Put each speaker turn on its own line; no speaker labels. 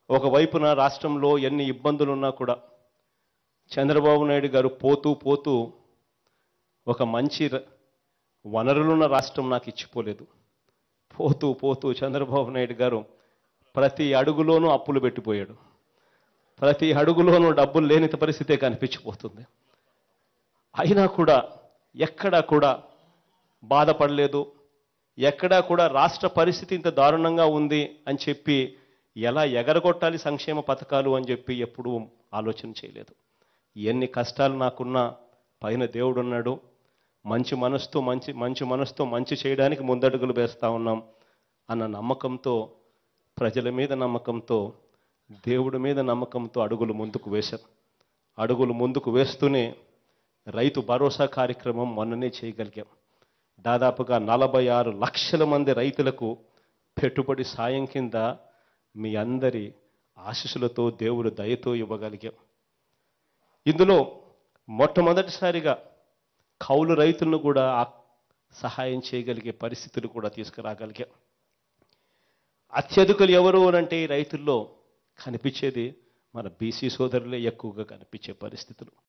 ఒకవైపున రాష్ట్రంలో ఎన్ని ఇబ్బందులు ఉన్నా కూడా చంద్రబాబు నాయుడు గారు పోతూ పోతూ ఒక మంచి ర- వనరులున్న రాష్ట్రం నాకు ఇచ్చిపోలేదు పోతూ పోతూ చంద్రబాబు నాయుడు గారు ప్రతి అడుగులోనూ అప్పులు పెట్టిపోయాడు ప్రతి అడుగులోనూ డబ్బులు లేని పరిస్థితే కనిపించిపోతుంది అయినా కూడా ఎక్కడా కూడా బాధపడలేదు ఎక్కడా కూడా రాష్ట్ర పరిస్థితి ఇంత దారుణంగా ఉంది అని చెప్పి ఎలా ఎగరగొట్టాలి సంక్షేమ పథకాలు అని చెప్పి ఎప్పుడూ ఆలోచన చేయలేదు ఎన్ని కష్టాలు నాకున్నా పైన దేవుడు ఉన్నాడు మంచి మనసుతో మంచి మంచి మనసుతో మంచి చేయడానికి ముందడుగులు వేస్తా ఉన్నాం అన్న నమ్మకంతో ప్రజల మీద నమ్మకంతో దేవుడి మీద నమ్మకంతో అడుగులు ముందుకు వేశాం అడుగులు ముందుకు వేస్తూనే రైతు భరోసా కార్యక్రమం మొన్ననే చేయగలిగాం దాదాపుగా నలభై ఆరు లక్షల మంది రైతులకు పెట్టుబడి సాయం కింద మీ అందరి ఆశీస్సులతో దేవుడు దయతో ఇవ్వగలిగాం ఇందులో మొట్టమొదటిసారిగా కౌలు రైతులను కూడా ఆ- సహాయం చేయగలిగే పరిస్థితులు కూడా తీసుకురాగలిగాం అత్యధికులు ఎవరు అనంటే ఈ రైతుల్లో కనిపించేది మన బీసీ సోదరులే ఎక్కువగా కనిపించే పరిస్థితులు